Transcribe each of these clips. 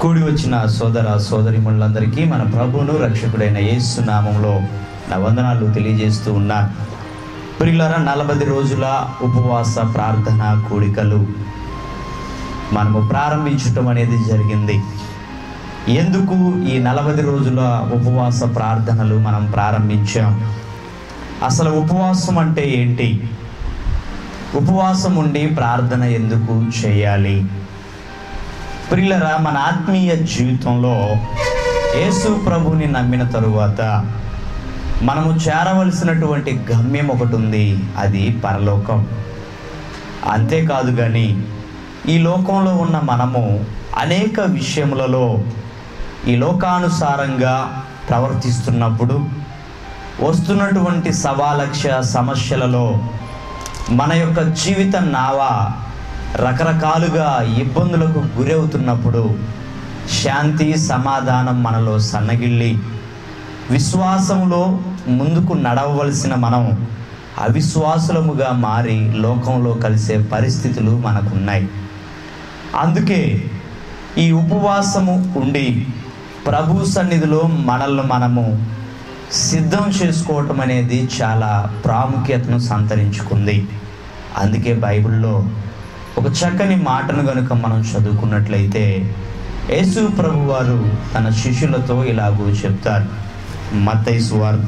కూడి వచ్చిన సోదర సోదరిమణులందరికీ మన ప్రభువును రక్షకుడైన యేసు నామంలో నా వందనాలు తెలియజేస్తూ ఉన్నాను ప్రియులారా నలభై రోజుల ఉపవాస ప్రార్థన కూడికలు మనము ప్రారంభించటం అనేది జరిగింది ఎందుకు ఈ నలభై రోజుల ఉపవాస ప్రార్థనలు మనం ప్రారంభించాం అసలు ఉపవాసం అంటే ఏంటి ఉపవాసం ఉండి ప్రార్థన ఎందుకు చేయాలి ప్రియులరా మన ఆత్మీయ జీవితంలో యేసు ప్రభుని నమ్మిన తరువాత మనము చేరవలసినటువంటి గమ్యం ఒకటి ఉంది అది పరలోకం అంతేకాదు కానీ ఈ లోకంలో ఉన్న మనము అనేక విషయములలో ఈ లోకానుసారంగా ప్రవర్తిస్తున్నప్పుడు వస్తున్నటువంటి సవాలక్ష సమస్యలలో మన యొక్క జీవిత నావ రకరకాలుగా ఇబ్బందులకు గురవుతున్నప్పుడు శాంతి సమాధానం మనలో సన్నగిల్లి విశ్వాసంలో ముందుకు నడవవలసిన మనం అవిశ్వాసులముగా మారి లోకంలో కలిసే పరిస్థితులు మనకున్నాయి అందుకే ఈ ఉపవాసము ఉండి ప్రభు సన్నిధిలో మనల్ని మనము సిద్ధం చేసుకోవటం అనేది చాలా ప్రాముఖ్యతను సంతరించుకుంది అందుకే బైబిల్లో ఒక చక్కని మాటను కనుక మనం చదువుకున్నట్లయితే యేసు ప్రభు వారు తన శిష్యులతో ఇలాగూ చెప్తారు మత్తయి సువార్త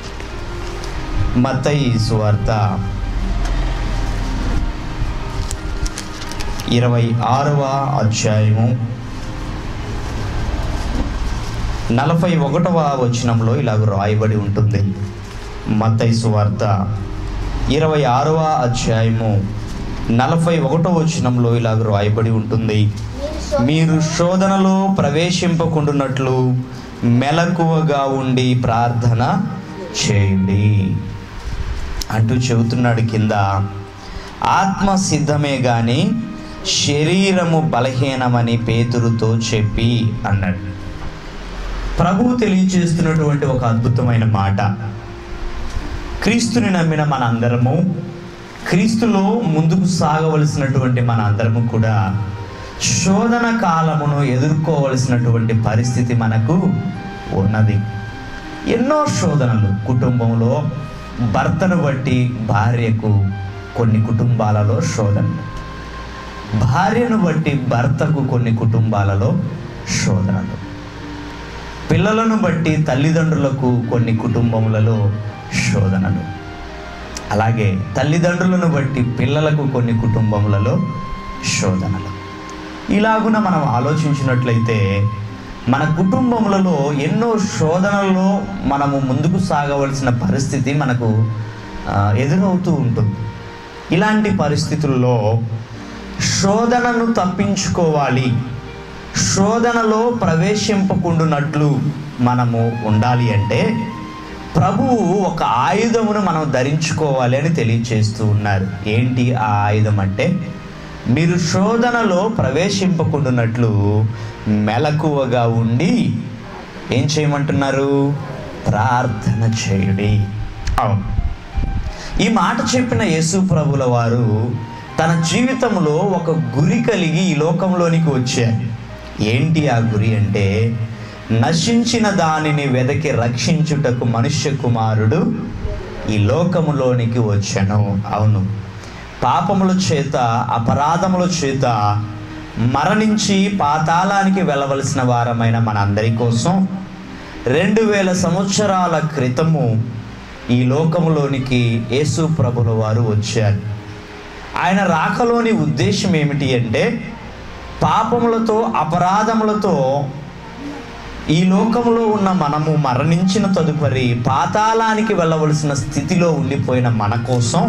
మత్తయి సువార్త ఇరవై ఆరవ అధ్యాయము నలభై ఒకటవ వచనంలో ఇలాగ రాయబడి ఉంటుంది మత్తయి సువార్త ఇరవై ఆరవ అధ్యాయము నలభై ఒకటవ వచనంలో ఇలాగ రాయబడి ఉంటుంది మీరు శోధనలో ప్రవేశింపకుండునట్లు మెలకువగా ఉండి ప్రార్థన చేయండి అంటూ చెబుతున్నాడు కింద ఆత్మ సిద్ధమే గాని శరీరము బలహీనమని పేతురుతో చెప్పి అన్నాడు ప్రభువు తెలియజేస్తున్నటువంటి ఒక అద్భుతమైన మాట క్రీస్తుని నమ్మిన మన అందరము క్రీస్తులో ముందుకు సాగవలసినటువంటి మన అందరము కూడా శోధన కాలమును ఎదుర్కోవలసినటువంటి పరిస్థితి మనకు ఉన్నది ఎన్నో శోధనలు కుటుంబంలో భర్తను బట్టి భార్యకు కొన్ని కుటుంబాలలో శోధనలు భార్యను బట్టి భర్తకు కొన్ని కుటుంబాలలో శోధనలు పిల్లలను బట్టి తల్లిదండ్రులకు కొన్ని కుటుంబములలో శోధనలు అలాగే తల్లిదండ్రులను బట్టి పిల్లలకు కొన్ని కుటుంబములలో శోధనలు ఇలాగున మనం ఆలోచించినట్లయితే మన కుటుంబములలో ఎన్నో శోధనల్లో మనము ముందుకు సాగవలసిన పరిస్థితి మనకు ఆ, ఎదురవుతూ ఉంటుంది ఇలాంటి పరిస్థితుల్లో శోధనను తప్పించుకోవాలి శోధనలో ప్రవేశింపకుండునట్లు మనము ఉండాలి అంటే ప్రభువు ఒక ఆయుధమును మనం ధరించుకోవాలి అని తెలియచేస్తూ ఉన్నారు ఏంటి ఆ ఆయుధం అంటే మీరు శోధనలో ప్రవేశింపకుండునట్లు మెలకువగా ఉండి ఏం చేయమంటున్నారు ప్రార్థన చేయుడి అవును ఈ మాట చెప్పిన యేసు ప్రభుల వారు తన జీవితంలో ఒక గురి కలిగి ఈ లోకంలోనికి వచ్చారు ఏంటి ఆ గురి అంటే నశించిన దానిని వెదకి రక్షించుటకు మనుష్య కుమారుడు ఈ లోకములోనికి వచ్చాను అవును పాపముల చేత అపరాధముల చేత మరణించి పాతాళానికి వెళ్ళవలసిన వారమైన మనందరి కోసం రెండు వేల సంవత్సరాల క్రితము ఈ లోకములోనికి యేసు ప్రభుల వారు వచ్చారు ఆయన రాకలోని ఉద్దేశం ఏమిటి అంటే పాపములతో అపరాధములతో ఈ లోకంలో ఉన్న మనము మరణించిన తదుపరి పాతాళానికి వెళ్ళవలసిన స్థితిలో ఉండిపోయిన మన కోసం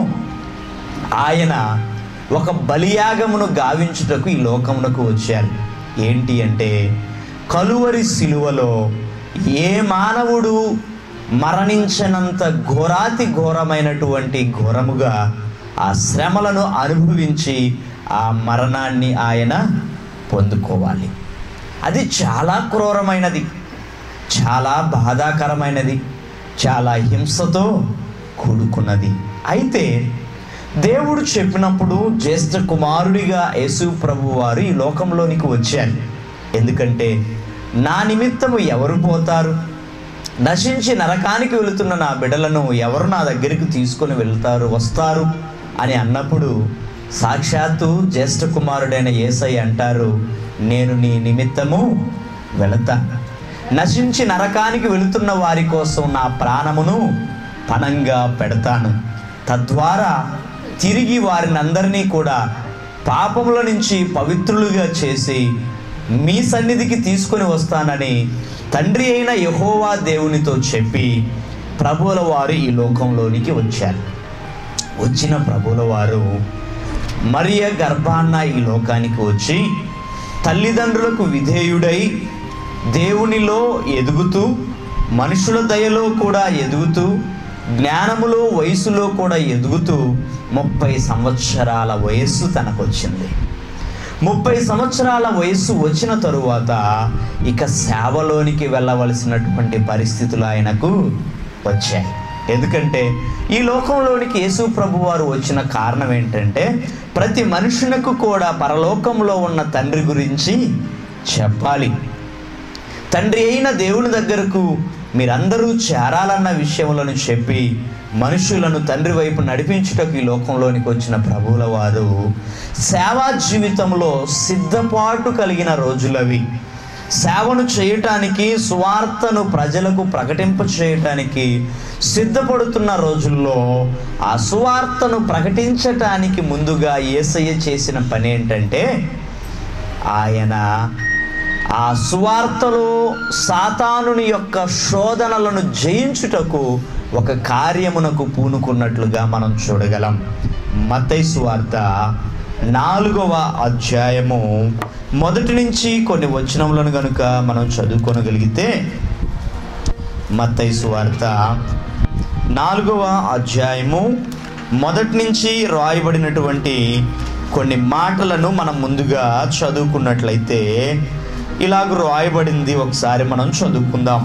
ఆయన ఒక బలియాగమును గావించుటకు ఈ లోకమునకు వచ్చారు ఏంటి అంటే కలువరి శిలువలో ఏ మానవుడు మరణించనంత ఘోరాతి ఘోరమైనటువంటి ఘోరముగా ఆ శ్రమలను అనుభవించి ఆ మరణాన్ని ఆయన పొందుకోవాలి అది చాలా క్రూరమైనది చాలా బాధాకరమైనది చాలా హింసతో కూడుకున్నది అయితే దేవుడు చెప్పినప్పుడు జ్యేష్ఠ కుమారుడిగా యేసు ప్రభు వారు ఈ లోకంలోనికి వచ్చారు ఎందుకంటే నా నిమిత్తము ఎవరు పోతారు నశించి నరకానికి వెళుతున్న నా బిడ్డలను ఎవరు నా దగ్గరికి తీసుకొని వెళ్తారు వస్తారు అని అన్నప్పుడు సాక్షాత్తు జ్యేష్ఠ కుమారుడైన ఏసై అంటారు నేను నీ నిమిత్తము వెళతాను నశించి నరకానికి వెళుతున్న వారి కోసం నా ప్రాణమును పణంగా పెడతాను తద్వారా తిరిగి వారిని అందరినీ కూడా పాపముల నుంచి పవిత్రులుగా చేసి మీ సన్నిధికి తీసుకొని వస్తానని తండ్రి అయిన యహోవా దేవునితో చెప్పి ప్రభువుల వారు ఈ లోకంలోనికి వచ్చారు వచ్చిన ప్రభువుల వారు మరియ గర్భాన్న ఈ లోకానికి వచ్చి తల్లిదండ్రులకు విధేయుడై దేవునిలో ఎదుగుతూ మనుషుల దయలో కూడా ఎదుగుతూ జ్ఞానములో వయసులో కూడా ఎదుగుతూ ముప్పై సంవత్సరాల వయస్సు తనకొచ్చింది ముప్పై సంవత్సరాల వయస్సు వచ్చిన తరువాత ఇక సేవలోనికి వెళ్ళవలసినటువంటి పరిస్థితులు ఆయనకు వచ్చాయి ఎందుకంటే ఈ లోకంలోనికి యేసు ప్రభు వారు వచ్చిన కారణం ఏంటంటే ప్రతి మనుషునకు కూడా పరలోకంలో ఉన్న తండ్రి గురించి చెప్పాలి తండ్రి అయిన దేవుని దగ్గరకు మీరందరూ చేరాలన్న విషయములను చెప్పి మనుషులను తండ్రి వైపు నడిపించుటకు ఈ లోకంలోనికి వచ్చిన ప్రభువుల వారు సేవా జీవితంలో సిద్ధపాటు కలిగిన రోజులవి సేవను చేయటానికి సువార్తను ప్రజలకు ప్రకటింప చేయటానికి సిద్ధపడుతున్న రోజుల్లో ఆ సువార్తను ప్రకటించటానికి ముందుగా ఏసయ్య చేసిన పని ఏంటంటే ఆయన ఆ సువార్తలో సాతానుని యొక్క శోధనలను జయించుటకు ఒక కార్యమునకు పూనుకున్నట్లుగా మనం చూడగలం మతై సువార్త నాలుగవ అధ్యాయము మొదటి నుంచి కొన్ని వచనములను కనుక మనం చదువుకోనగలిగితే మత్తై సువార్త నాలుగవ అధ్యాయము మొదటి నుంచి రాయబడినటువంటి కొన్ని మాటలను మనం ముందుగా చదువుకున్నట్లయితే ఇలాగ రాయబడింది ఒకసారి మనం చదువుకుందాం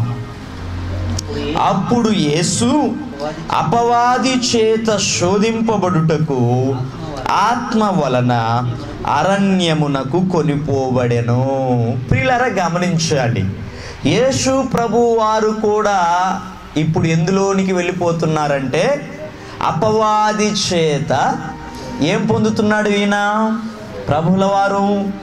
అప్పుడు యేసు అపవాది చేత శోధింపబడుటకు ఆత్మ వలన అరణ్యమునకు కొనిపోబడెను ప్రియులరా గమనించాలి యేసు ప్రభు వారు కూడా ఇప్పుడు ఎందులోనికి వెళ్ళిపోతున్నారంటే అపవాది చేత ఏం పొందుతున్నాడు ఈయన ప్రభుల వారు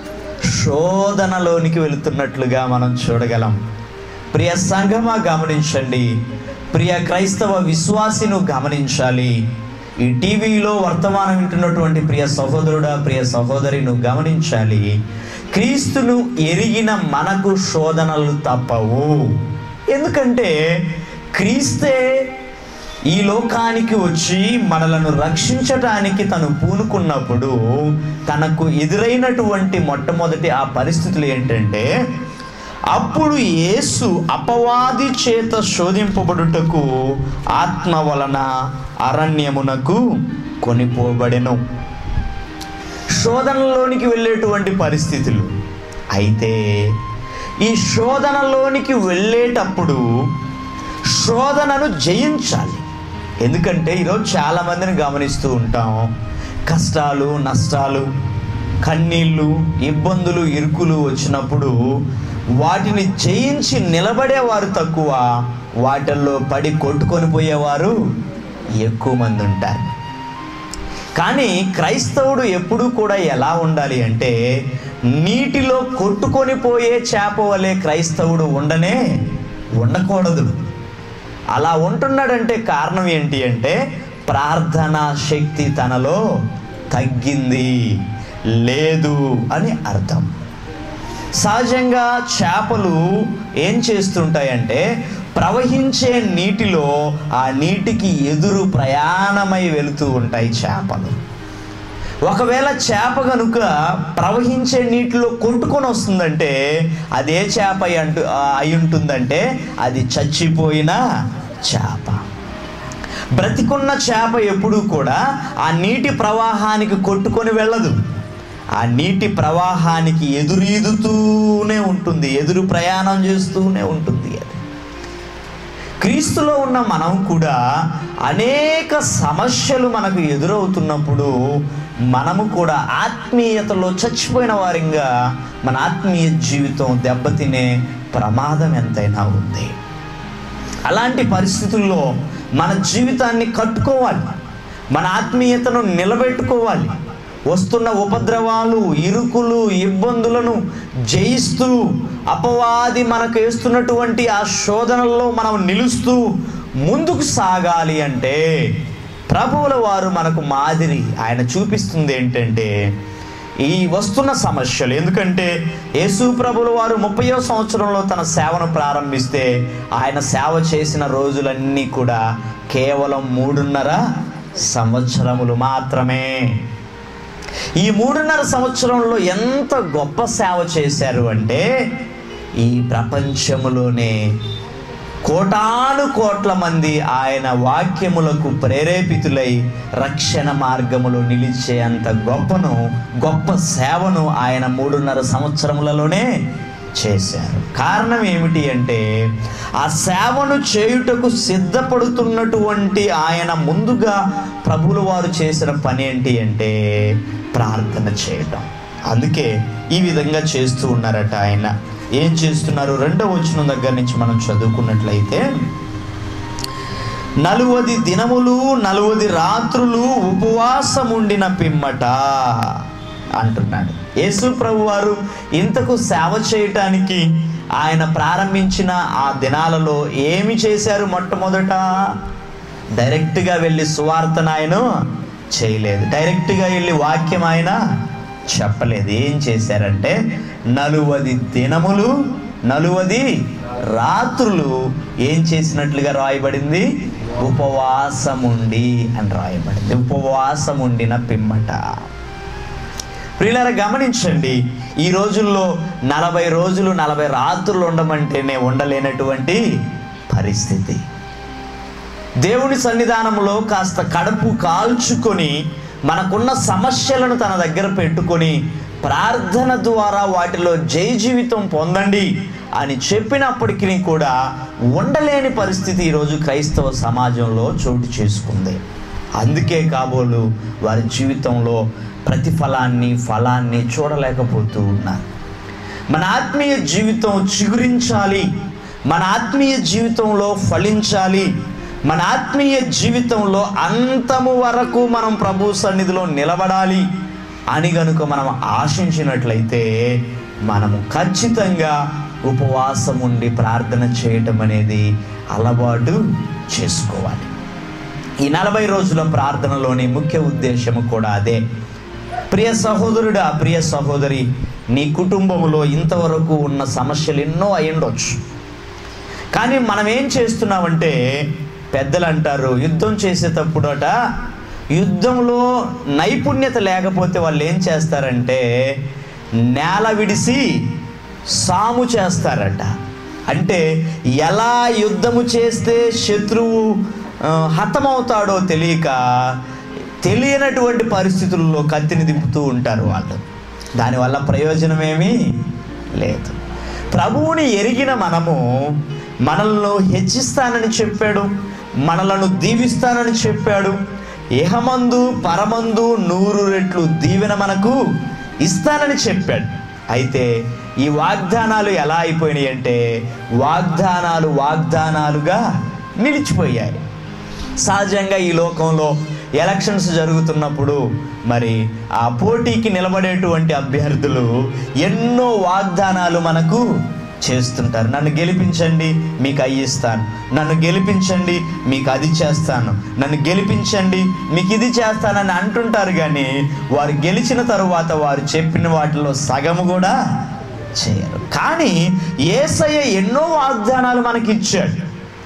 శోధనలోనికి వెళుతున్నట్లుగా మనం చూడగలం ప్రియ సంఘమా గమనించండి ప్రియ క్రైస్తవ విశ్వాసిను గమనించాలి ఈ టీవీలో వర్తమానం వింటున్నటువంటి ప్రియ సహోదరుడా ప్రియ సహోదరి నువ్వు గమనించాలి క్రీస్తును ఎరిగిన మనకు శోధనలు తప్పవు ఎందుకంటే క్రీస్తే ఈ లోకానికి వచ్చి మనలను రక్షించటానికి తను పూనుకున్నప్పుడు తనకు ఎదురైనటువంటి మొట్టమొదటి ఆ పరిస్థితులు ఏంటంటే అప్పుడు యేసు అపవాది చేత శోధింపబడుటకు ఆత్మ వలన అరణ్యమునకు కొనిపోబడెను శోధనలోనికి వెళ్ళేటువంటి పరిస్థితులు అయితే ఈ శోధనలోనికి వెళ్ళేటప్పుడు శోధనను జయించాలి ఎందుకంటే ఈరోజు చాలామందిని గమనిస్తూ ఉంటాం కష్టాలు నష్టాలు కన్నీళ్ళు ఇబ్బందులు ఇరుకులు వచ్చినప్పుడు వాటిని జయించి నిలబడేవారు తక్కువ వాటిల్లో పడి కొట్టుకొని పోయేవారు ఎక్కువ మంది ఉంటారు కానీ క్రైస్తవుడు ఎప్పుడూ కూడా ఎలా ఉండాలి అంటే నీటిలో కొట్టుకొని పోయే చేప వలె క్రైస్తవుడు ఉండనే ఉండకూడదు అలా ఉంటున్నాడంటే కారణం ఏంటి అంటే ప్రార్థనా శక్తి తనలో తగ్గింది లేదు అని అర్థం సహజంగా చేపలు ఏం చేస్తుంటాయంటే ప్రవహించే నీటిలో ఆ నీటికి ఎదురు ప్రయాణమై వెళుతూ ఉంటాయి చేపలు ఒకవేళ చేప కనుక ప్రవహించే నీటిలో కొట్టుకొని వస్తుందంటే అదే చేప అయి అంటు అయి ఉంటుందంటే అది చచ్చిపోయిన చేప బ్రతికున్న చేప ఎప్పుడూ కూడా ఆ నీటి ప్రవాహానికి కొట్టుకొని వెళ్ళదు ఆ నీటి ప్రవాహానికి ఎదురీదుతూనే ఉంటుంది ఎదురు ప్రయాణం చేస్తూనే ఉంటుంది అది క్రీస్తులో ఉన్న మనం కూడా అనేక సమస్యలు మనకు ఎదురవుతున్నప్పుడు మనము కూడా ఆత్మీయతలో చచ్చిపోయిన వారిగా మన ఆత్మీయ జీవితం దెబ్బతినే ప్రమాదం ఎంతైనా ఉంది అలాంటి పరిస్థితుల్లో మన జీవితాన్ని కట్టుకోవాలి మన ఆత్మీయతను నిలబెట్టుకోవాలి వస్తున్న ఉపద్రవాలు ఇరుకులు ఇబ్బందులను జయిస్తూ అపవాది మనకు వేస్తున్నటువంటి ఆ శోధనల్లో మనం నిలుస్తూ ముందుకు సాగాలి అంటే ప్రభువుల వారు మనకు మాదిరి ఆయన చూపిస్తుంది ఏంటంటే ఈ వస్తున్న సమస్యలు ఎందుకంటే యేసు ప్రభుల వారు ముప్పయో సంవత్సరంలో తన సేవను ప్రారంభిస్తే ఆయన సేవ చేసిన రోజులన్నీ కూడా కేవలం మూడున్నర సంవత్సరములు మాత్రమే ఈ మూడున్నర సంవత్సరంలో ఎంత గొప్ప సేవ చేశారు అంటే ఈ ప్రపంచములోనే కోటాను కోట్ల మంది ఆయన వాక్యములకు ప్రేరేపితులై రక్షణ మార్గములో నిలిచే అంత గొప్పను గొప్ప సేవను ఆయన మూడున్నర సంవత్సరములలోనే చేశారు కారణం ఏమిటి అంటే ఆ సేవను చేయుటకు సిద్ధపడుతున్నటువంటి ఆయన ముందుగా ప్రభుల వారు చేసిన పని ఏంటి అంటే ప్రార్థన చేయటం అందుకే ఈ విధంగా చేస్తూ ఉన్నారట ఆయన ఏం చేస్తున్నారు రెండవ వచ్చిన దగ్గర నుంచి మనం చదువుకున్నట్లయితే నలువది దినములు నలువది రాత్రులు ఉపవాసముండిన పిమ్మట అంటున్నాడు యేసు ప్రభు వారు ఇంతకు సేవ చేయటానికి ఆయన ప్రారంభించిన ఆ దినాలలో ఏమి చేశారు మొట్టమొదట డైరెక్ట్గా వెళ్ళి సువార్తను ఆయన చేయలేదు డైరెక్ట్గా వెళ్ళి వాక్యం ఆయన చెప్పలేదు ఏం చేశారంటే నలువది దినములు నలువది రాత్రులు ఏం చేసినట్లుగా రాయబడింది ఉపవాసముండి అని రాయబడింది ఉపవాసముండిన పిమ్మట ప్రియులారా గమనించండి ఈ రోజుల్లో నలభై రోజులు నలభై రాత్రులు ఉండమంటేనే ఉండలేనటువంటి పరిస్థితి దేవుని సన్నిధానంలో కాస్త కడుపు కాల్చుకొని మనకున్న సమస్యలను తన దగ్గర పెట్టుకొని ప్రార్థన ద్వారా వాటిలో జై జీవితం పొందండి అని చెప్పినప్పటికీ కూడా ఉండలేని పరిస్థితి ఈరోజు క్రైస్తవ సమాజంలో చోటు చేసుకుంది అందుకే కాబోలు వారి జీవితంలో ప్రతిఫలాన్ని ఫలాన్ని చూడలేకపోతూ ఉన్నారు మన ఆత్మీయ జీవితం చిగురించాలి మన ఆత్మీయ జీవితంలో ఫలించాలి మన ఆత్మీయ జీవితంలో అంతము వరకు మనం ప్రభు సన్నిధిలో నిలబడాలి అని గనుక మనం ఆశించినట్లయితే మనము ఖచ్చితంగా ఉపవాసం ఉండి ప్రార్థన చేయటం అనేది అలవాటు చేసుకోవాలి ఈ నలభై రోజుల ప్రార్థనలోని ముఖ్య ఉద్దేశము కూడా అదే ప్రియ సహోదరుడా ప్రియ సహోదరి నీ కుటుంబంలో ఇంతవరకు ఉన్న సమస్యలు ఎన్నో అయ్యుండొచ్చు కానీ మనం ఏం చేస్తున్నామంటే పెద్దలు అంటారు యుద్ధం చేసేటప్పుడట యుద్ధంలో నైపుణ్యత లేకపోతే వాళ్ళు ఏం చేస్తారంటే నేల విడిసి సాము చేస్తారట అంటే ఎలా యుద్ధము చేస్తే శత్రువు ఆ, హతమవుతాడో తెలియక తెలియనటువంటి పరిస్థితుల్లో కత్తిని దింపుతూ ఉంటారు వాళ్ళు దానివల్ల ప్రయోజనం ఏమీ లేదు ప్రభువుని ఎరిగిన మనము మనల్ని హెచ్చిస్తానని చెప్పాడు మనలను దీవిస్తానని చెప్పాడు ఇహమందు పరమందు నూరు రెట్లు దీవెన మనకు ఇస్తానని చెప్పాడు అయితే ఈ వాగ్దానాలు ఎలా అయిపోయినాయి అంటే వాగ్దానాలు వాగ్దానాలుగా నిలిచిపోయాయి సహజంగా ఈ లోకంలో ఎలక్షన్స్ జరుగుతున్నప్పుడు మరి ఆ పోటీకి నిలబడేటువంటి అభ్యర్థులు ఎన్నో వాగ్దానాలు మనకు చేస్తుంటారు నన్ను గెలిపించండి మీకు అవి ఇస్తాను నన్ను గెలిపించండి మీకు అది చేస్తాను నన్ను గెలిపించండి మీకు ఇది చేస్తానని అంటుంటారు కానీ వారు గెలిచిన తరువాత వారు చెప్పిన వాటిలో సగము కూడా చేయరు కానీ ఏసయ్య ఎన్నో వాగ్దానాలు మనకి ఇచ్చాడు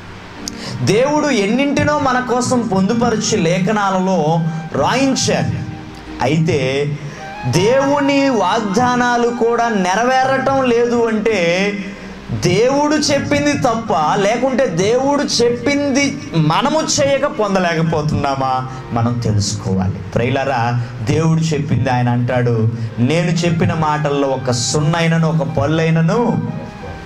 దేవుడు ఎన్నింటినో మన కోసం పొందుపరిచి లేఖనాలలో రాయించాడు అయితే దేవుని వాగ్దానాలు కూడా నెరవేరటం లేదు అంటే దేవుడు చెప్పింది తప్ప లేకుంటే దేవుడు చెప్పింది మనము చేయక పొందలేకపోతున్నామా మనం తెలుసుకోవాలి ప్రైలరా దేవుడు చెప్పింది ఆయన అంటాడు నేను చెప్పిన మాటల్లో ఒక సున్నైనను ఒక పళ్ళైనను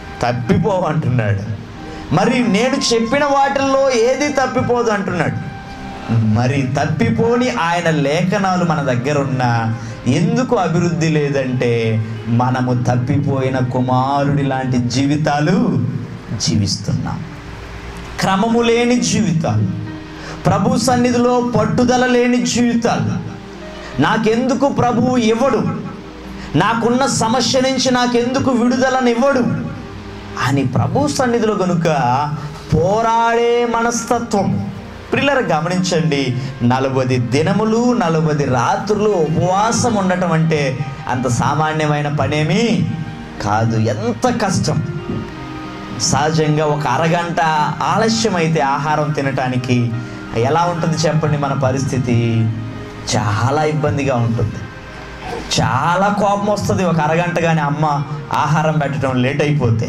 తప్పిపోవంటున్నాడు మరి నేను చెప్పిన వాటిల్లో ఏది తప్పిపోదు అంటున్నాడు మరి తప్పిపోని ఆయన లేఖనాలు మన దగ్గర ఉన్న ఎందుకు అభివృద్ధి లేదంటే మనము తప్పిపోయిన కుమారుడి లాంటి జీవితాలు జీవిస్తున్నాం క్రమము లేని జీవితాలు ప్రభు సన్నిధిలో పట్టుదల లేని జీవితాలు నాకెందుకు ప్రభువు ఇవ్వడు నాకున్న సమస్య నుంచి నాకెందుకు విడుదలనివ్వడు అని ప్రభు సన్నిధిలో గనుక పోరాడే మనస్తత్వం పిల్లలు గమనించండి నలభై దినములు నలభై రాత్రులు ఉపవాసం ఉండటం అంటే అంత సామాన్యమైన పనేమీ కాదు ఎంత కష్టం సహజంగా ఒక అరగంట ఆలస్యం అయితే ఆహారం తినటానికి ఎలా ఉంటుంది చెప్పండి మన పరిస్థితి చాలా ఇబ్బందిగా ఉంటుంది చాలా కోపం వస్తుంది ఒక అరగంట కానీ అమ్మ ఆహారం పెట్టడం లేట్ అయిపోతే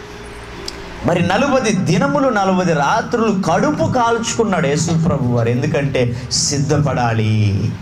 మరి నలుబది దినములు నలుబది రాత్రులు కడుపు కాల్చుకున్నాడు యేసు ప్రభు వారు ఎందుకంటే సిద్ధపడాలి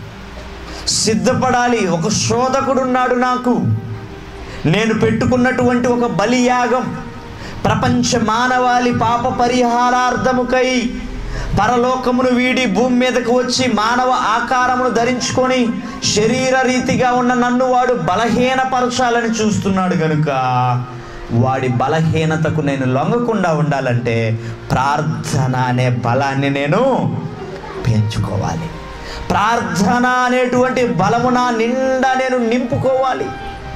సిద్ధపడాలి ఒక శోధకుడు ఉన్నాడు నాకు నేను పెట్టుకున్నటువంటి ఒక బలియాగం ప్రపంచ మానవాళి పాప పరిహారార్థముకై పరలోకమును వీడి భూమి మీదకు వచ్చి మానవ ఆకారమును ధరించుకొని శరీర రీతిగా ఉన్న నన్ను వాడు బలహీనపరచాలని చూస్తున్నాడు గనుక వాడి బలహీనతకు నేను లొంగకుండా ఉండాలంటే ప్రార్థన అనే బలాన్ని నేను పెంచుకోవాలి ప్రార్థన అనేటువంటి బలము నా నిండా నేను నింపుకోవాలి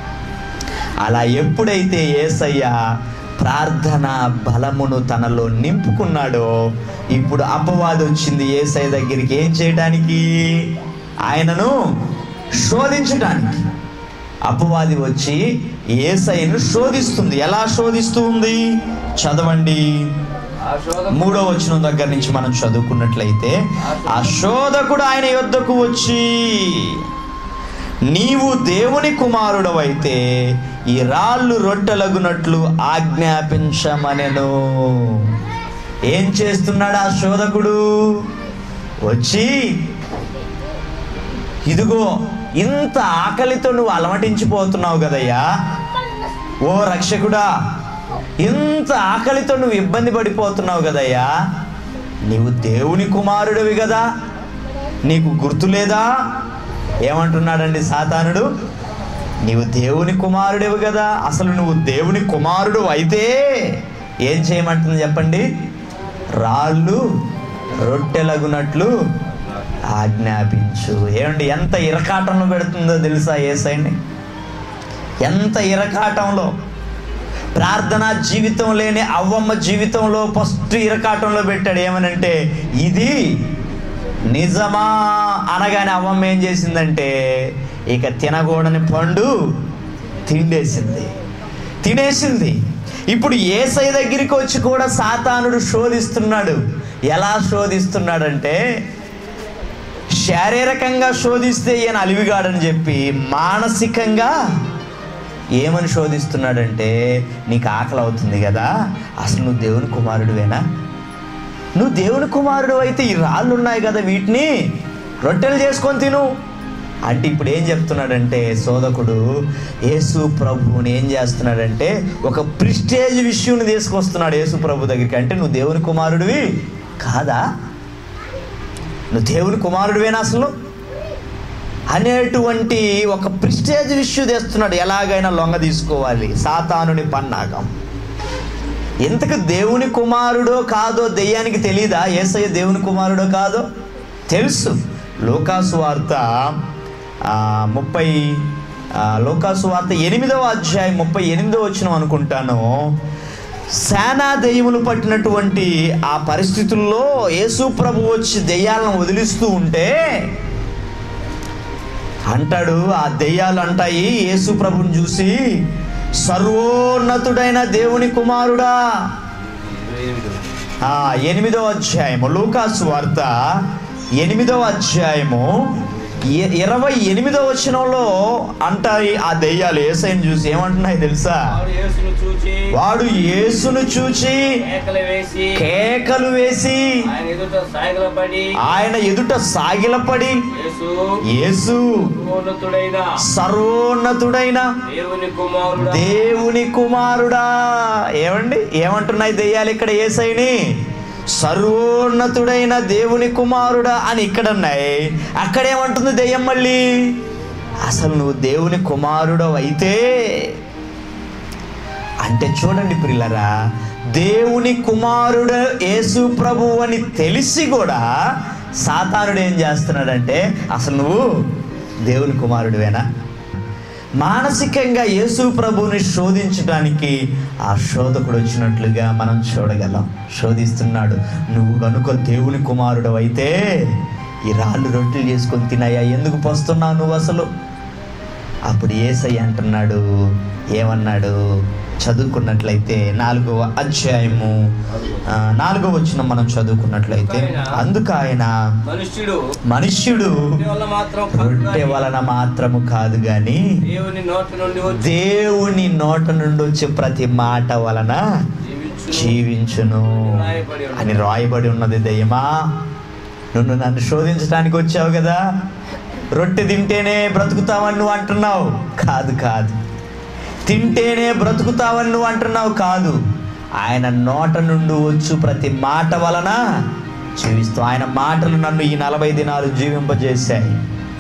అలా ఎప్పుడైతే ఏసయ్య ప్రార్థన బలమును తనలో నింపుకున్నాడో ఇప్పుడు అపవాది వచ్చింది ఏసయ్య దగ్గరికి ఏం చేయడానికి ఆయనను శోధించడానికి అపవాది వచ్చి ఏసయ్యను శోధిస్తుంది ఎలా శోధిస్తూ ఉంది చదవండి ఆ శోధ మూడో వచనం దగ్గర నుంచి మనం చదువుకున్నట్లయితే ఆ శోధకుడు ఆయన యొద్దకు వచ్చి నీవు దేవుని కుమారుడవైతే ఈ రాళ్ళు రొట్టెలగునట్లు ఆజ్ఞాపించమనెను ఏం చేస్తున్నాడు ఆ శోధకుడు వచ్చి ఇదిగో ఇంత ఆకలితో నువ్వు అలమటించిపోతున్నావు కదయ్యా ఓ రక్షకుడా ఇంత ఆకలితో నువ్వు ఇబ్బంది పడిపోతున్నావు కదయ్యా నీవు దేవుని కుమారుడివి కదా నీకు గుర్తు లేదా ఏమంటున్నాడండి సాతానుడు నీవు దేవుని కుమారుడివి కదా అసలు నువ్వు దేవుని కుమారుడు అయితే ఏం చేయమంటుంది చెప్పండి రాళ్ళు రొట్టెలగునట్లు ఆజ్ఞాపించు ఏమండి ఎంత ఇరకాటంలో పెడుతుందో తెలుసా ఏసైని ఎంత ఇరకాటంలో ప్రార్థనా జీవితం లేని అవ్వమ్మ జీవితంలో ఫస్ట్ ఇరకాటంలో పెట్టాడు ఏమనంటే ఇది నిజమా అనగానే అవ్వమ్మ ఏం చేసిందంటే ఇక తినకూడని పండు తిండేసింది తినేసింది ఇప్పుడు ఏసై దగ్గరికి వచ్చి కూడా సాతానుడు శోధిస్తున్నాడు ఎలా శోధిస్తున్నాడంటే శారీరకంగా శోధిస్తే ఈయన అలివిగాడని చెప్పి మానసికంగా ఏమని శోధిస్తున్నాడంటే నీకు ఆకలి అవుతుంది కదా అసలు నువ్వు దేవుని కుమారుడివేనా నువ్వు దేవుని కుమారుడు అయితే ఈ రాళ్ళు ఉన్నాయి కదా వీటిని రొట్టెలు చేసుకొని తిను అంటే ఇప్పుడు ఏం చెప్తున్నాడంటే సోదకుడు యేసు ప్రభువుని ఏం చేస్తున్నాడంటే ఒక ప్రిస్టేజ్ విషయం తీసుకొస్తున్నాడు యేసు ప్రభు దగ్గరికి అంటే నువ్వు దేవుని కుమారుడివి కాదా నువ్వు దేవుని కుమారుడివేనా అసలు అనేటువంటి ఒక ప్రిస్టేజ్ విషయం తెస్తున్నాడు ఎలాగైనా లొంగ తీసుకోవాలి సాతానుని పన్నాగం ఇంతకు దేవుని కుమారుడో కాదో దెయ్యానికి తెలీదా ఏసయ్య దేవుని కుమారుడో కాదో తెలుసు లోకాసు వార్త ఆ, ముప్పై ఆ, లోకాసు వార్త ఎనిమిదవ అధ్యాయం ముప్పై ఎనిమిదవ వచ్చిన అనుకుంటాను సేనా దెయ్యములు పట్టినటువంటి ఆ పరిస్థితుల్లో యేసు ప్రభు వచ్చి దెయ్యాలను వదిలిస్తూ ఉంటే అంటాడు ఆ దెయ్యాలు అంటాయి యేసు ప్రభుని చూసి సర్వోన్నతుడైన దేవుని కుమారుడా ఆ ఎనిమిదవ అధ్యాయము లూకాసు వార్త ఎనిమిదవ అధ్యాయము ఇ- ఇరవై ఎనిమిదవ వచనంలో అంటాయి ఆ దెయ్యాలు ఏసైని చూసి ఏమంటున్నాయి తెలుసా వాడు యేసును చూచి వాడు యేసును చూచి కేకలు వేసి కేకలు వేసి ఆయన ఎదుట సాయగలపడి ఆయన ఎదుట సాగిలపడి యేసు యేసు సర్వోన్నతుడైన సర్వోన్నతుడైన దేవుని కుమారుడా దేవుని కుమారుడా ఏమండి ఏమంటున్నాయి దెయ్యాలు ఇక్కడ ఏసైని సర్వోన్నతుడైన దేవుని కుమారుడా అని ఇక్కడ ఉన్నాయి అక్కడేమంటుంది దెయ్యం మళ్ళీ అసలు నువ్వు దేవుని కుమారుడు అయితే అంటే చూడండి పిల్లరా దేవుని కుమారుడు యేసు ప్రభు అని తెలిసి కూడా సాతానుడు ఏం చేస్తున్నాడంటే అసలు నువ్వు దేవుని కుమారుడివేనా మానసికంగా యేసు ప్రభువుని శోధించడానికి ఆ శోధకుడు వచ్చినట్లుగా మనం చూడగలం శోధిస్తున్నాడు నువ్వు కనుక దేవుని కుమారుడు అయితే ఈ రాళ్ళు రొట్టెలు చేసుకొని తినాయా ఎందుకు పోస్తున్నావు నువ్వు అసలు అప్పుడు ఏసై అంటున్నాడు ఏమన్నాడు చదువుకున్నట్లయితే నాలుగవ అధ్యాయము ఆ, నాలుగవ వచ్చిన మనం చదువుకున్నట్లయితే అందుకు ఆయన మనుష్యుడు మనుష్యుడు రొట్టె వల్ల మాత్రం కాదు రొట్టె గాని వలన మాత్రము కాదు గాని దేవుని నోటి నుండి వచ్చి దేవుని నోట నుండి వచ్చే ప్రతి మాట వలన జీవించును జీవించును రాయబడి ఉన్నది. అని రాయబడి ఉన్నది దయ్యమా నువ్వు నన్ను శోధించడానికి వచ్చావు కదా రొట్టె తింటేనే బ్రతుకుతావని నువ్వు అంటున్నావు కాదు కాదు తింటేనే బ్రతుకుతావని నువ్వు అంటున్నావు కాదు ఆయన నోట నుండి వచ్చు ప్రతి మాట వలన జీవిస్తూ ఆయన మాటలు నన్ను ఈ నలభై దినాలు జీవింపజేశాయి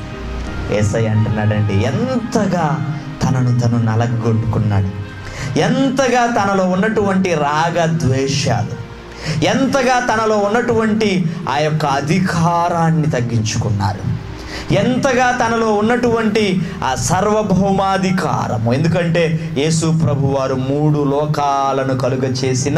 ఏసై అంటున్నాడండి ఎంతగా తనను తను నలగొట్టుకున్నాడు ఎంతగా తనలో ఉన్నటువంటి రాగ ద్వేషాలు ఎంతగా తనలో ఉన్నటువంటి ఆ యొక్క అధికారాన్ని తగ్గించుకున్నారు ఎంతగా తనలో ఉన్నటువంటి ఆ సార్వభౌమాధికారము ఎందుకంటే యేసు ప్రభు వారు మూడు లోకాలను కలుగ చేసిన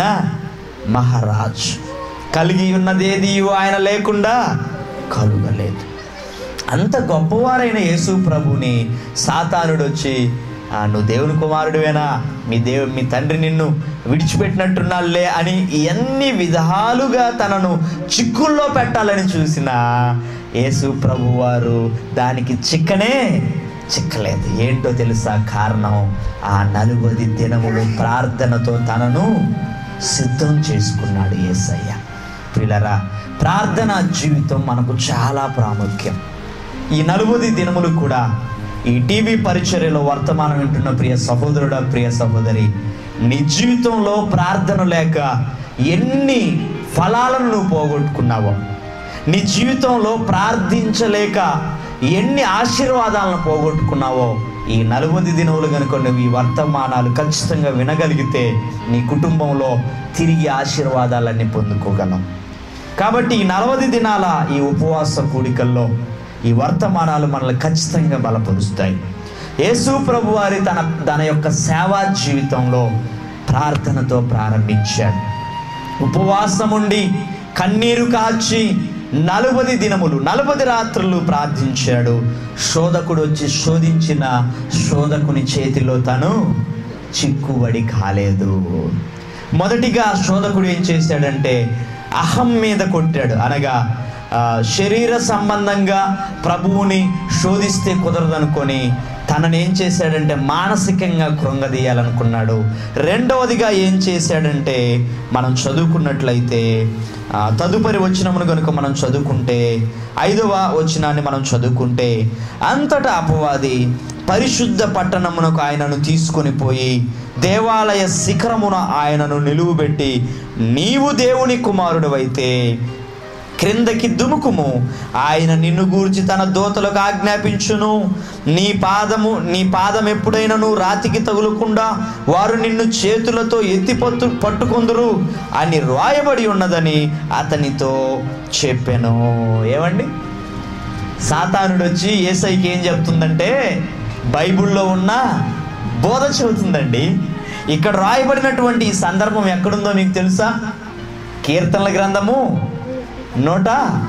మహారాజ్ కలిగి ఉన్నదేది ఆయన లేకుండా కలుగలేదు అంత గొప్పవారైన యేసు ప్రభుని సాతానుడు వచ్చి "ఆ, నువ్వు దేవుని కుమారుడివేనా మీ దేవు మీ తండ్రి నిన్ను విడిచిపెట్టినట్టున్నాళ్ళే అని ఎన్ని విధాలుగా తనను చిక్కుల్లో పెట్టాలని చూసిన యేసు ప్రభు వారు దానికి చిక్కనే చిక్కలేదు ఏంటో తెలుసా కారణం ఆ నలుబది దినములు ప్రార్థనతో తనను సిద్ధం చేసుకున్నాడు యేసయ్య పిల్లరా ప్రార్థన జీవితం మనకు చాలా ప్రాముఖ్యం ఈ నలుబది దినములు కూడా ఈ టీవీ పరిచర్యలో వర్తమానం వింటున్న ప్రియ సహోదరుడా ప్రియ సహోదరి నీ జీవితంలో ప్రార్థన లేక ఎన్ని ఫలాలను నువ్వు పోగొట్టుకున్నావో నీ జీవితంలో ప్రార్థించలేక ఎన్ని ఆశీర్వాదాలను పోగొట్టుకున్నావో ఈ నలుబది దినములు కనుక నువ్వు ఈ వర్తమానాలు ఖచ్చితంగా వినగలిగితే నీ కుటుంబంలో తిరిగి ఆశీర్వాదాలన్నీ పొందుకోగలం కాబట్టి ఈ నలభై దినాల ఈ ఉపవాస కూడికల్లో ఈ వర్తమానాలు మనల్ని ఖచ్చితంగా బలపరుస్తాయి యేసు ప్రభు వారి తన తన యొక్క సేవా జీవితంలో ప్రార్థనతో ప్రారంభించాడు ఉపవాసం ఉండి కన్నీరు కాచి నలుబది దినములు నలుబది రాత్రులు ప్రార్థించాడు శోధకుడు వచ్చి శోధించిన శోధకుని చేతిలో తను చిక్కుబడి కాలేదు మొదటిగా శోధకుడు ఏం చేశాడంటే అహం మీద కొట్టాడు అనగా ఆ, శరీర సంబంధంగా ప్రభువుని శోధిస్తే కుదరదనుకొని తనని ఏం చేశాడంటే మానసికంగా కృంగదీయాలనుకున్నాడు రెండవదిగా ఏం చేశాడంటే మనం చదువుకున్నట్లయితే ఆ, తదుపరి వచనమును కనుక మనం చదువుకుంటే ఐదవ వచనాన్ని మనం చదువుకుంటే అంతటా అపవాది పరిశుద్ధ పట్టణమునకు ఆయనను తీసుకొని పోయి దేవాలయ శిఖరమున ఆయనను నిలువబెట్టి నీవు దేవుని కుమారుడవైతే క్రిందకి దుముకుము ఆయన నిన్ను గూర్చి తన దోతలకు ఆజ్ఞాపించును నీ పాదము నీ పాదం ఎప్పుడైనను రాతికి తగులకుండా వారు నిన్ను చేతులతో ఎత్తి పట్టు పట్టుకొందురు అని రాయబడి ఉన్నదని అతనితో చెప్పాను ఏమండి సాతానుడు వచ్చి ఏసైకి ఏం చెప్తుందంటే బైబిల్లో ఉన్న బోధ చెబుతుందండి ఇక్కడ రాయబడినటువంటి ఈ సందర్భం ఎక్కడుందో మీకు తెలుసా కీర్తనల గ్రంథము నూట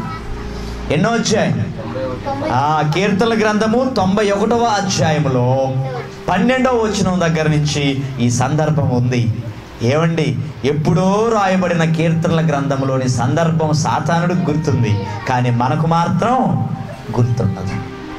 ఎన్నో అధ్యాయం ఆ కీర్తనల గ్రంథము తొంభై ఒకటవ అధ్యాయంలో పన్నెండవ వచనం దగ్గర నుంచి ఈ సందర్భం ఉంది ఏమండి ఎప్పుడో రాయబడిన కీర్తనల గ్రంథంలోని సందర్భం సాతానుడికి గుర్తుంది కానీ మనకు మాత్రం గుర్తుండదు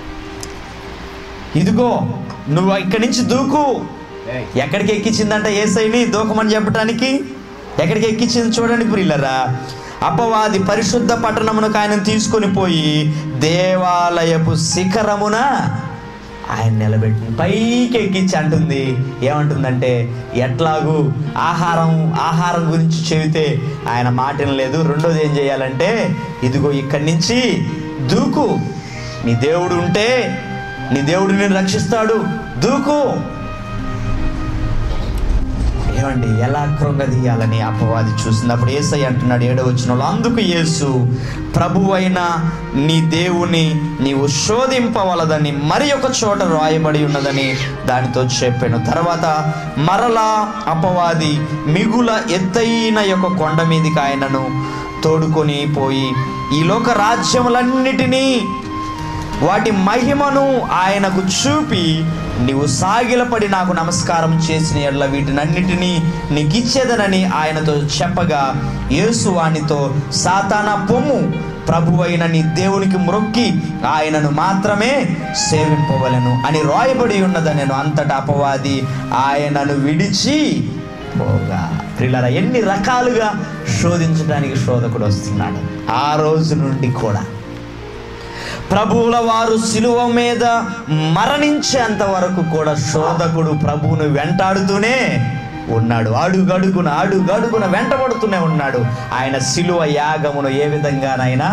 ఇదిగో నువ్వు ఇక్కడి నుంచి దూకు ఎక్కడికి ఎక్కించిందంట ఏసైని దూకమని చెప్పడానికి ఎక్కడికి ఎక్కించింది చూడండి ప్రియులరా అపవాది పరిశుద్ధ పట్టణమునకు ఆయన తీసుకొని పోయి దేవాలయపు శిఖరమున ఆయన నిలబెట్టి పైకి ఎక్కించి అంటుంది ఏమంటుందంటే ఎట్లాగూ ఆహారం ఆహారం గురించి చెబితే ఆయన మాట లేదు రెండోది ఏం చేయాలంటే ఇదిగో ఇక్కడి నుంచి దూకు నీ దేవుడు ఉంటే నీ దేవుడు నేను రక్షిస్తాడు దూకు ఏమండి ఎలా కృంగదీయాలని అపవాది చూసినప్పుడు ఏసై అంటున్నాడు ఏడో వచ్చిన అందుకు యేసు ప్రభువైన నీ దేవుని నీవు శోధింపవలదని మరి ఒక చోట రాయబడి ఉన్నదని దానితో చెప్పాను తర్వాత మరలా అపవాది మిగుల ఎత్తైన యొక్క కొండ మీదకి ఆయనను తోడుకొని పోయి ఈ లోక రాజ్యములన్నిటినీ వాటి మహిమను ఆయనకు చూపి నీవు సాగిలపడి నాకు నమస్కారం చేసిన ఎడ్ల వీటినన్నిటినీ నీకు ఇచ్చేదనని ఆయనతో చెప్పగా యేసు వానితో సాతాన పొమ్ము ప్రభువైన నీ దేవునికి మ్రొక్కి ఆయనను మాత్రమే సేవింపవలను అని రాయబడి ఉన్నదని నేను అంతటా అపవాది ఆయనను విడిచి పోగా ప్రిల్లరా ఎన్ని రకాలుగా శోధించడానికి శోధకుడు వస్తున్నాడు ఆ రోజు నుండి కూడా ప్రభువుల వారు శిలువ మీద మరణించేంత వరకు కూడా శోధకుడు ప్రభువును వెంటాడుతూనే ఉన్నాడు అడుగడుగున అడుగడుగున వెంటబడుతూనే ఉన్నాడు ఆయన శిలువ యాగమును ఏ విధంగానైనా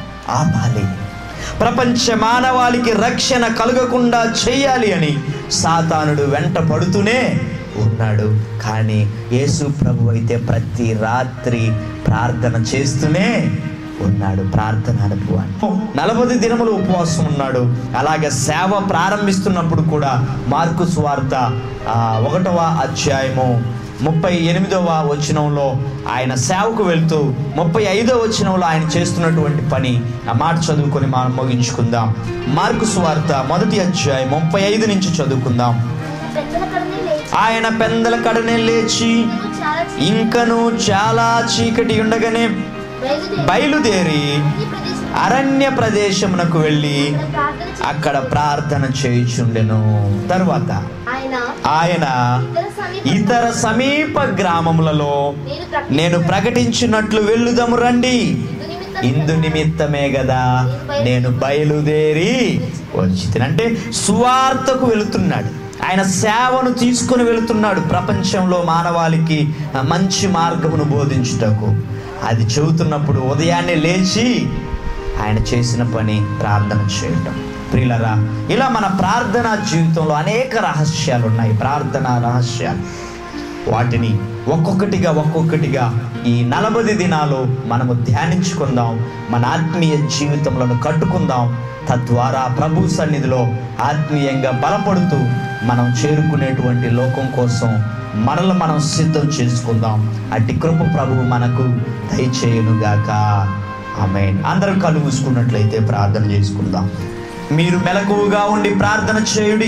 ఆపాలి ప్రపంచ మానవాళికి రక్షణ కలగకుండా చేయాలి అని సాతానుడు వెంట పడుతూనే ఉన్నాడు కానీ యేసు ప్రభు అయితే ప్రతి రాత్రి ప్రార్థన చేస్తూనే ఉన్నాడు ప్రార్థన అనుభవాన్ని నలభై దినములు ఉపవాసం ఉన్నాడు అలాగే సేవ ప్రారంభిస్తున్నప్పుడు కూడా మార్కు స్వార్త ఆ, ఒకటవ అధ్యాయము ముప్పై ఎనిమిదవ వచనంలో ఆయన సేవకు వెళ్తూ ముప్పై ఐదవ వచనంలో ఆయన చేస్తున్నటువంటి పని ఆ మాట చదువుకొని మనం ముగించుకుందాం మార్కు స్వార్త మొదటి అధ్యాయం ముప్పై ఐదు నుంచి చదువుకుందాం పెద్దల కడనే లేచి ఆయన పెందల కడనే లేచి నువ్వు చాలా చీ- ఇంకను చాలా చీకటి ఉండగానే బయలుదేరి బయలుదేరి ఈ ప్రదేశం అరణ్య ప్రదేశమునకు వెళ్ళి ప్రార్థన చేసి అక్కడ ప్రార్థన చేయుచుండెను తరువాత ఆయన ఆయన ఇతర సమీప ఇతర సమీప గ్రామములలో నేను ప్రకటించిన నేను ప్రకటించినట్లు వెళ్ళుదము రండి ఇందు నిమిత్తం ఇందు నిమిత్తమే కదా నేను బయలుదేరి వచ్చి అంటే సువార్తకు వెళుతున్నాడు ఆయన సేవను తీసుకుని వెళుతున్నాడు ప్రపంచంలో మానవాళికి ఆ, మంచి మార్గమును బోధించుటకు అది చెబుతున్నప్పుడు ఉదయాన్నే లేచి ఆయన చేసిన పని ప్రార్థన చేయటం ప్రియులరా ఇలా మన ప్రార్థనా జీవితంలో అనేక రహస్యాలు ఉన్నాయి ప్రార్థనా రహస్యాలు వాటిని ఒక్కొక్కటిగా ఒక్కొక్కటిగా ఈ నలభై దినాలు మనము ధ్యానించుకుందాం మన ఆత్మీయ జీవితంలో కట్టుకుందాం తద్వారా ప్రభు సన్నిధిలో ఆత్మీయంగా బలపడుతూ మనం చేరుకునేటువంటి లోకం కోసం మనల్ని మనం సిద్ధం చేసుకుందాం అట్టి కృప ప్రభువు మనకు దయచేయునుగాక ఆమె అందరం కళ్ళు మూసుకున్నట్లయితే ప్రార్థన చేసుకుందాం మీరు మెలకువగా ఉండి ప్రార్థన చేయుడి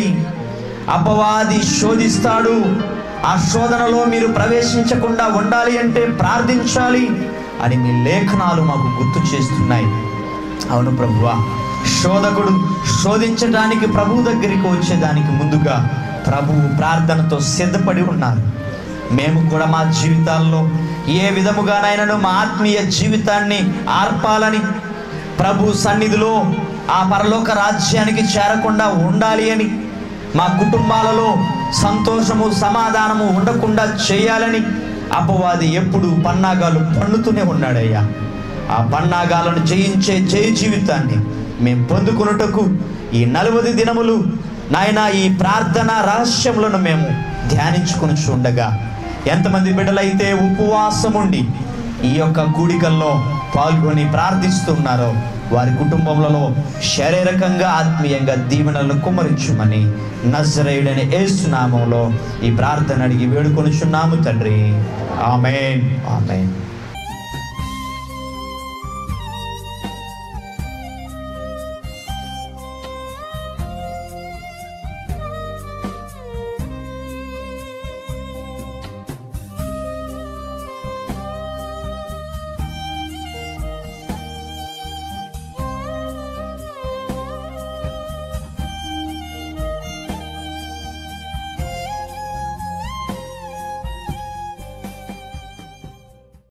అపవాది శోధిస్తాడు ఆ శోధనలో మీరు ప్రవేశించకుండా ఉండాలి అంటే ప్రార్థించాలి అని మీ లేఖనాలు మాకు గుర్తు చేస్తున్నాయి అవును ప్రభువా శోధకుడు శోధించడానికి ప్రభు దగ్గరికి వచ్చేదానికి ముందుగా ప్రభువు ప్రార్థనతో సిద్ధపడి ఉన్నారు మేము కూడా మా జీవితాల్లో ఏ విధముగానైనాను మా ఆత్మీయ జీవితాన్ని ఆర్పాలని ప్రభు సన్నిధిలో ఆ పరలోక రాజ్యానికి చేరకుండా ఉండాలి అని మా కుటుంబాలలో సంతోషము సమాధానము ఉండకుండా చేయాలని అపవాది ఎప్పుడు పన్నాగాలు పన్నుతూనే ఉన్నాడయ్యా ఆ పన్నాగాలను జయించే జయ జీవితాన్ని మేము పొందుకున్నటకు ఈ నలభై దినములు నాయన ఈ ప్రార్థన రహస్యములను మేము ధ్యానించుకుని చూడగా ఎంతమంది బిడ్డలైతే ఉపవాసం ఉండి ఈ యొక్క కూడికల్లో పాల్గొని ప్రార్థిస్తున్నారో వారి కుటుంబములలో శారీరకంగా ఆత్మీయంగా దీవెనలను కుమరించుమని నజరేయుడని ఏసునామంలో ఈ ప్రార్థన అడిగి వేడుకొనుచున్నాము తండ్రి ఆమెన్ ఆమెన్